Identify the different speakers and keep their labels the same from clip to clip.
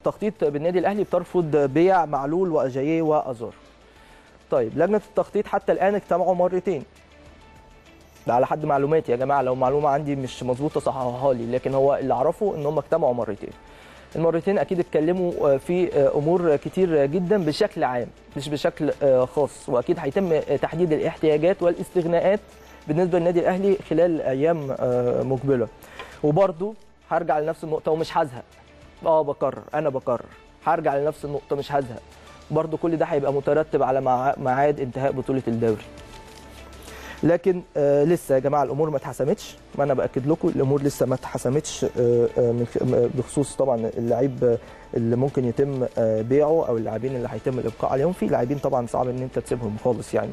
Speaker 1: التخطيط بالنادي الاهلي بترفض بيع معلول واجاييه وازار طيب لجنه التخطيط حتى الان اجتمعوا مرتين ده على حد معلوماتي يا جماعه لو معلومه عندي مش مظبوطه صححها لي لكن هو اللي اعرفه ان هم اجتمعوا مرتين المرتين اكيد اتكلموا في امور كتير جدا بشكل عام مش بشكل خاص واكيد هيتم تحديد الاحتياجات والاستغناءات بالنسبه للنادي الاهلي خلال ايام مقبله وبرده هرجع لنفس النقطه ومش هزهق اه بكرر انا بكرر هرجع لنفس النقطه مش هزهق برده كل ده هيبقى مترتب على ميعاد انتهاء بطوله الدوري لكن آه لسه يا جماعه الامور ما اتحسمتش ما انا باكد لكم الامور لسه ما اتحسمتش آه آه بخصوص طبعا اللعيب اللي ممكن يتم آه بيعه او اللاعبين اللي هيتم الابقاء عليهم في لاعبين طبعا صعب ان انت تسيبهم خالص يعني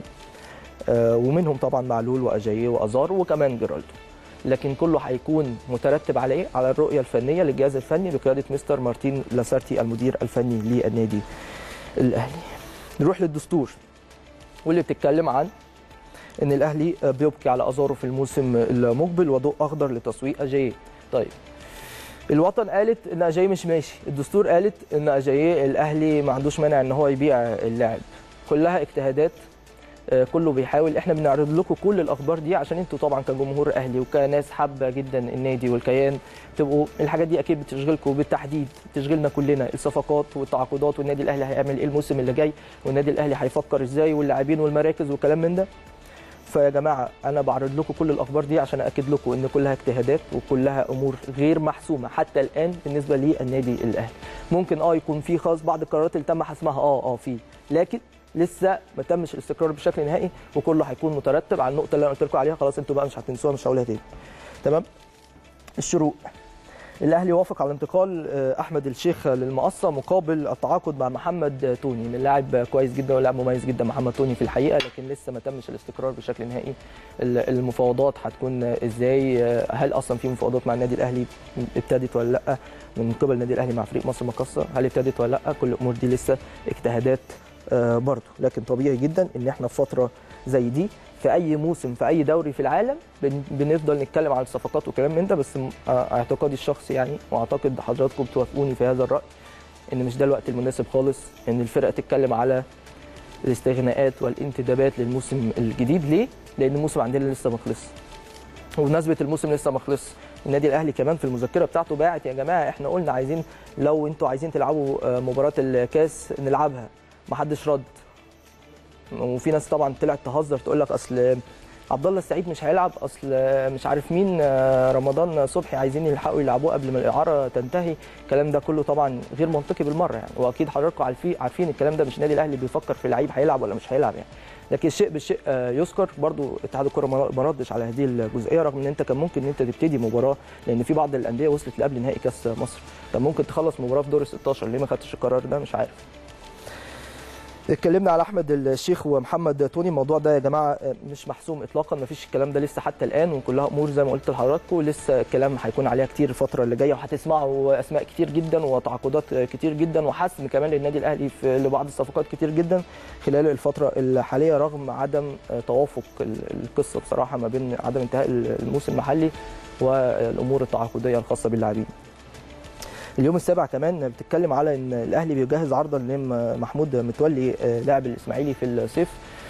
Speaker 1: آه ومنهم طبعا معلول واجاييه وازار وكمان جيرالدو لكن كله هيكون مترتب على ايه؟ على الرؤيه الفنيه للجهاز الفني بقياده مستر مارتين لاسارتي المدير الفني للنادي الاهلي. نروح للدستور واللي بتتكلم عن ان الاهلي بيبقي على ازاره في الموسم المقبل وضوء اخضر لتسويق اجاييه. طيب الوطن قالت ان اجاييه مش ماشي، الدستور قالت ان اجاييه الاهلي ما عندوش مانع ان هو يبيع اللاعب. كلها اجتهادات كله بيحاول احنا بنعرض لكم كل الاخبار دي عشان انتوا طبعا كجمهور اهلي وكناس حابه جدا النادي والكيان تبقوا الحاجات دي اكيد بتشغلكم بالتحديد بتشغلنا كلنا الصفقات والتعاقدات والنادي الاهلي هيعمل ايه الموسم اللي جاي والنادي الاهلي هيفكر ازاي واللاعبين والمراكز وكلام من ده فيا جماعه انا بعرض لكم كل الاخبار دي عشان اكد لكم ان كلها اجتهادات وكلها امور غير محسومه حتى الان بالنسبه للنادي الاهلي ممكن اه يكون في خاص بعض القرارات اللي تم حسمها اه اه في لكن لسه ما تمش الاستقرار بشكل نهائي وكله هيكون مترتب على النقطه اللي انا قلت لكم عليها خلاص انتوا بقى مش هتنسوها مش هقولها تاني تمام الشروق الاهلي وافق على انتقال احمد الشيخ للمقصه مقابل التعاقد مع محمد توني من لاعب كويس جدا ولاعب مميز جدا محمد توني في الحقيقه لكن لسه ما تمش الاستقرار بشكل نهائي المفاوضات هتكون ازاي هل اصلا في مفاوضات مع النادي الاهلي ابتدت ولا لا من قبل النادي الاهلي مع فريق مصر مقصه هل ابتدت ولا لا كل الامور دي لسه اجتهادات برضه لكن طبيعي جدا ان احنا في فتره زي دي في اي موسم في اي دوري في العالم بنفضل نتكلم على الصفقات وكلام من ده بس اعتقادي الشخصي يعني واعتقد حضراتكم بتوافقوني في هذا الراي ان مش ده الوقت المناسب خالص ان الفرقه تتكلم على الاستغناءات والانتدابات للموسم الجديد ليه؟ لان الموسم عندنا لسه ما خلصش وبمناسبه الموسم لسه ما خلصش النادي الاهلي كمان في المذكره بتاعته باعت يا جماعه احنا قلنا عايزين لو انتوا عايزين تلعبوا مباراه الكاس نلعبها ما حدش رد وفي ناس طبعا طلعت تهزر تقول لك اصل عبد الله السعيد مش هيلعب اصل مش عارف مين رمضان صبحي عايزين يلحقوا يلعبوه قبل ما الاعاره تنتهي الكلام ده كله طبعا غير منطقي بالمره يعني واكيد حضراتكم عارفين عارفين الكلام ده مش النادي الاهلي بيفكر في لعيب هيلعب ولا مش هيلعب يعني لكن الشيء بالشيء يذكر برضو اتحاد الكره ما ردش على هذه الجزئيه رغم ان انت كان ممكن ان انت تبتدي مباراه لان في بعض الانديه وصلت لقبل نهائي كاس مصر كان ممكن تخلص مباراه في دور ال 16 ليه ما خدتش القرار ده مش عارف اتكلمنا على احمد الشيخ ومحمد توني الموضوع ده يا جماعه مش محسوم اطلاقا ما فيش الكلام ده لسه حتى الان وكلها امور زي ما قلت لحضراتكم لسه الكلام هيكون عليها كتير الفتره اللي جايه وهتسمعوا اسماء كتير جدا وتعاقدات كتير جدا وحسم كمان للنادي الاهلي في لبعض الصفقات كتير جدا خلال الفتره الحاليه رغم عدم توافق القصه بصراحه ما بين عدم انتهاء الموسم المحلي والامور التعاقديه الخاصه باللاعبين اليوم السابع كمان بتتكلم على ان الاهلي بيجهز عرضا لمحمود متولي لاعب الاسماعيلي في الصيف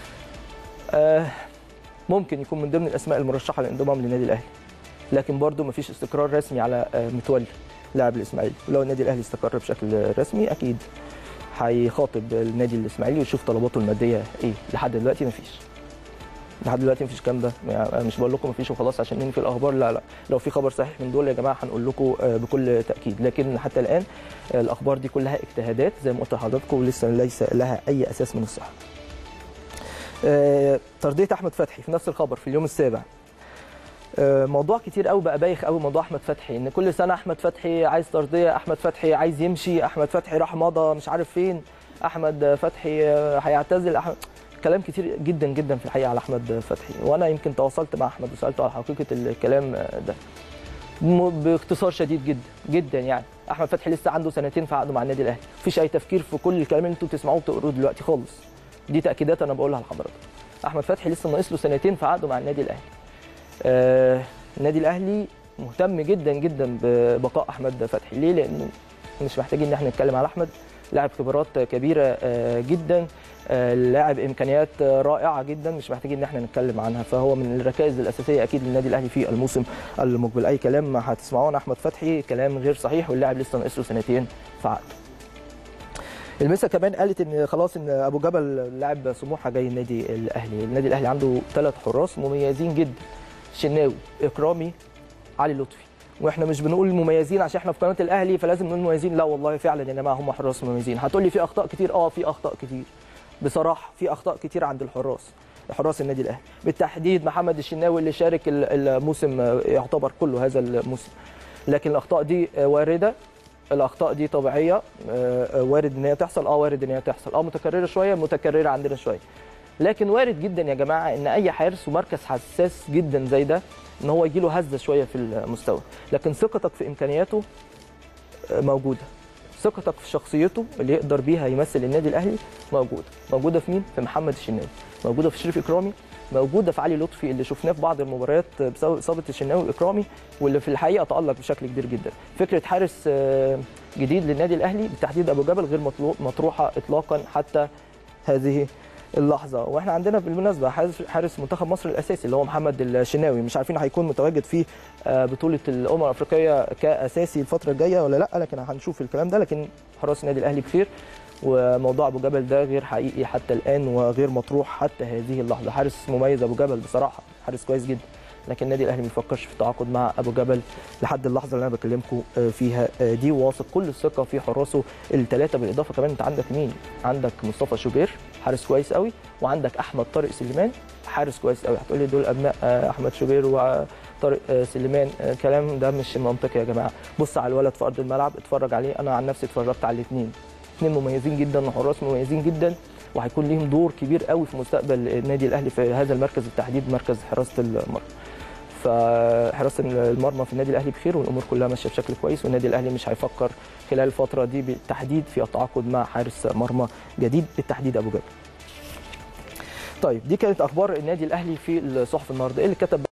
Speaker 1: ممكن يكون من ضمن الاسماء المرشحه للانضمام للنادي الاهلي لكن برضه مفيش استقرار رسمي على متولي لاعب الاسماعيلي ولو النادي الاهلي استقر بشكل رسمي اكيد هيخاطب النادي الاسماعيلي ويشوف طلباته الماديه ايه لحد دلوقتي مفيش لحد دلوقتي مفيش الكلام ده يعني مش بقول لكم مفيش وخلاص عشان ننفي الاخبار لا لا لو في خبر صحيح من دول يا جماعه هنقول لكم بكل تاكيد لكن حتى الان الاخبار دي كلها اجتهادات زي ما قلت لحضراتكم ولسه ليس لها اي اساس من الصحه ترضيه احمد فتحي في نفس الخبر في اليوم السابع موضوع كتير قوي بقى بايخ قوي موضوع احمد فتحي ان كل سنه احمد فتحي عايز ترضيه احمد فتحي عايز يمشي احمد فتحي راح مضى مش عارف فين احمد فتحي هيعتزل أحمد كلام كتير جدا جدا في الحقيقه على احمد فتحي وانا يمكن تواصلت مع احمد وسالته على حقيقه الكلام ده باختصار شديد جدا جدا يعني احمد فتحي لسه عنده سنتين في عقده مع النادي الاهلي مفيش اي تفكير في كل الكلام اللي انتم بتسمعوه وبتقروه دلوقتي خالص دي تاكيدات انا بقولها لحضراتكم احمد فتحي لسه ناقص له سنتين في عقده مع النادي الاهلي آه النادي الاهلي مهتم جدا جدا ببقاء احمد فتحي ليه لانه مش محتاجين ان احنا نتكلم على احمد لاعب خبرات كبيره آه، جدا آه، لاعب امكانيات آه، رائعه جدا مش محتاجين ان احنا نتكلم عنها فهو من الركائز الاساسيه اكيد للنادي الاهلي في الموسم المقبل اي كلام هتسمعوه عن احمد فتحي كلام غير صحيح واللاعب لسه ناقص له سنتين في عقده المسا كمان قالت ان خلاص ان ابو جبل لاعب سموحه جاي النادي الاهلي النادي الاهلي عنده ثلاث حراس مميزين جدا شناوي اكرامي علي لطفي واحنا مش بنقول مميزين عشان احنا في قناه الاهلي فلازم نقول مميزين لا والله فعلا يا جماعه هم حراس مميزين هتقول لي في اخطاء كتير اه في اخطاء كتير بصراحه في اخطاء كتير عند الحراس حراس النادي الاهلي بالتحديد محمد الشناوي اللي شارك ال- الموسم يعتبر كله هذا الموسم لكن الاخطاء دي وارده الاخطاء دي طبيعيه آه، وارد ان هي تحصل اه وارد ان هي تحصل اه متكرره شويه متكرره عندنا شويه لكن وارد جدا يا جماعه ان اي حارس ومركز حساس جدا زي ده ان هو يجي له هزه شويه في المستوى لكن ثقتك في امكانياته آه، موجوده ثقتك في شخصيته اللي يقدر بيها يمثل النادي الاهلي موجوده موجوده في مين في محمد الشناوي موجوده في شريف اكرامي موجوده في علي لطفي اللي شفناه في بعض المباريات بسبب اصابه الشناوي واكرامي واللي في الحقيقه تالق بشكل كبير جدا فكره حارس آه، جديد للنادي الاهلي بالتحديد ابو جبل غير مطلو- مطروحه اطلاقا حتى هذه اللحظه واحنا عندنا بالمناسبه حارس حارس منتخب مصر الاساسي اللي هو محمد الشناوي مش عارفين هيكون متواجد في آه، بطوله الامم الافريقيه كاساسي الفتره الجايه ولا لا لكن هنشوف الكلام ده لكن حراس النادي الاهلي بخير وموضوع ابو جبل ده غير حقيقي حتى الان وغير مطروح حتى هذه اللحظه حارس مميز ابو جبل بصراحه حارس كويس جدا لكن النادي الاهلي ما بيفكرش في التعاقد مع ابو جبل لحد اللحظه اللي انا بكلمكم آه، فيها آه، دي واثق كل الثقه في حراسه الثلاثه بالاضافه كمان انت عندك مين عندك مصطفى شوبير حارس كويس قوي وعندك احمد طارق سليمان حارس كويس قوي هتقول لي دول ابناء آه، احمد شوبير وطارق آه، سليمان آه، كلام ده مش منطقي يا جماعه بص على الولد في ارض الملعب اتفرج عليه انا عن نفسي اتفرجت على الاثنين اثنين مميزين جدا وحراس مميزين جدا وهيكون ليهم دور كبير قوي في مستقبل النادي الاهلي في هذا المركز بالتحديد مركز حراسه المرمى فحراسه المرمى في النادي الاهلي بخير والامور كلها ماشيه بشكل كويس والنادي الاهلي مش هيفكر خلال الفتره دي بالتحديد في التعاقد مع حارس مرمى جديد بالتحديد ابو جبل طيب دي كانت اخبار النادي الاهلي في الصحف النهارده ايه اللي كتب